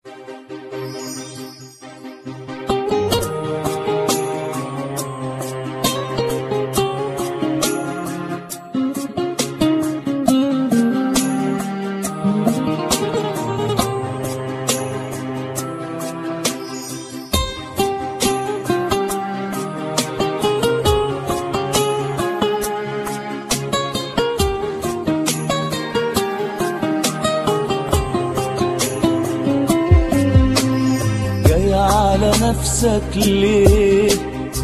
جاي على نفسك ليه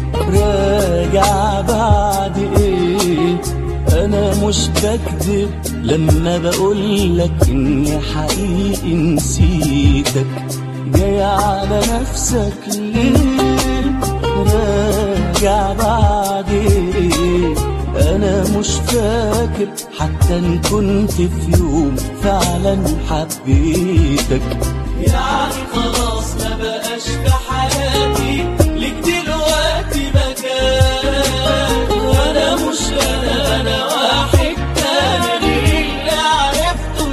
راجع بعد ايه انا مش بكذب لما بقولك اني حقيقي نسيتك جاي على نفسك ليه راجع بعد ايه انا مش فاكر حتى ان كنت في يوم فعلا حبيتك يعني خلاص ما بقاش في حياتي ليك دلوقتي مكان وانا مش انا انا واحد تاني اللي عرفته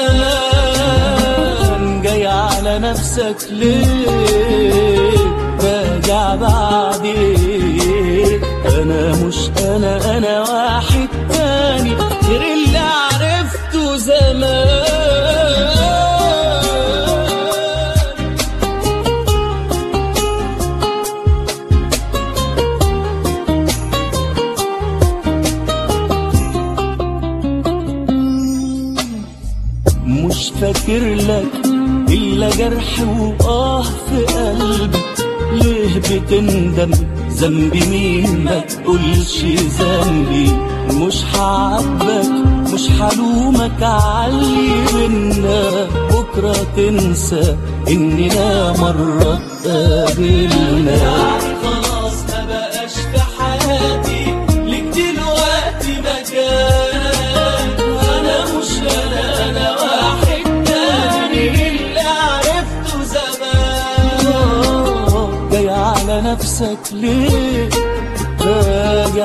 زمان جاي على نفسك ليه راجع بعدين انا مش انا انا واحد تاني غير اللي عرفته زمان مش فاكر لك إلا جرح وآه في قلبي ليه بتندم ذنبي مين ما تقولش ذنبي مش هعاتبك مش هلومك علي بينا بكرة تنسى إننا مرة اتقابلنا يعني خلاص ما بقاش في حياتي ليك دلوقتي مكان انا مش انا انا واحد تاني اللي عرفته زمان جاي على نفسك ليه راجع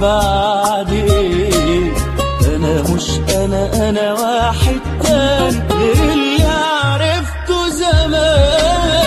بعدين انا مش انا انا واحد تاني غير اللي عرفته زمان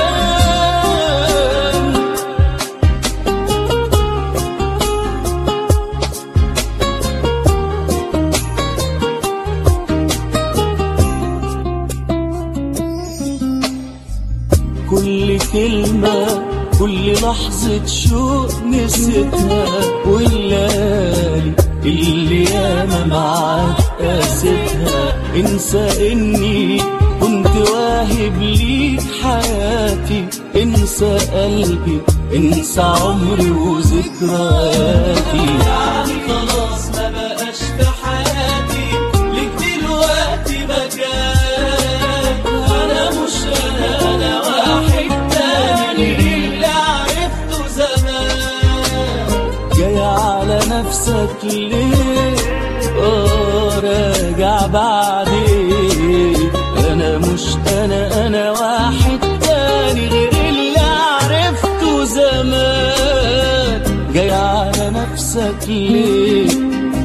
كل كلمة كل لحظة شوق نسيتها والليالي اللي ياما معاك قاستها انسى اني كنت واهب ليك حياتي انسى قلبي انسى عمري وذكرياتي يعني خلاص ما بقاش في حياتي ليك دلوقتي مكان انا مش انا انا واحد تاني اللي عرفته زمان جاي على نفسك ليه آه راجع بعدين انا مش انا انا واحد تاني غير اللي عرفته زمان جاي على نفسك ليه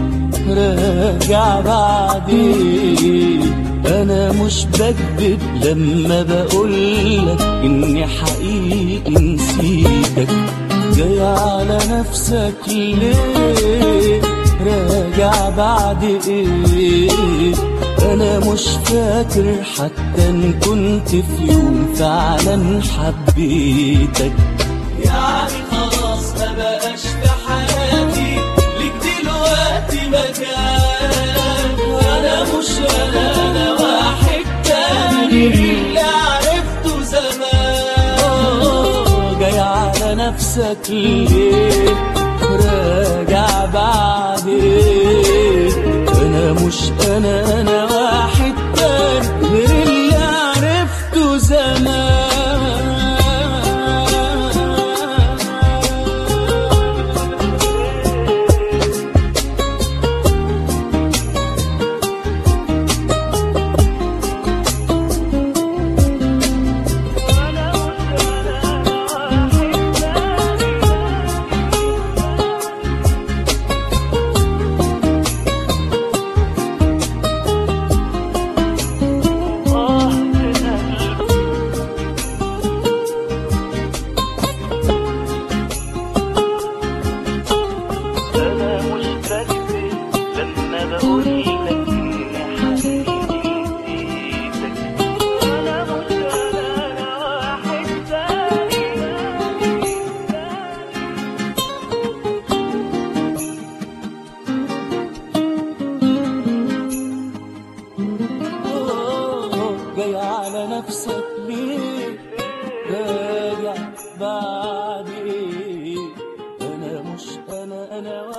راجع بعدين انا مش بكذب لما بقولك اني حقيقي نسيتك جاي على نفسك ليه راجع بعد ايه انا مش فاكر حتى ان كنت في يوم فعلا حبيتك يعني خلاص ما بقاش في حياتي ليك دلوقتي مكان انا مش انا انا واحد تاني اللي عرفته زمان جاي على نفسك ليه راجع بعدين انا مش انا انا واحد تاني غير اللي عرفته زمان انا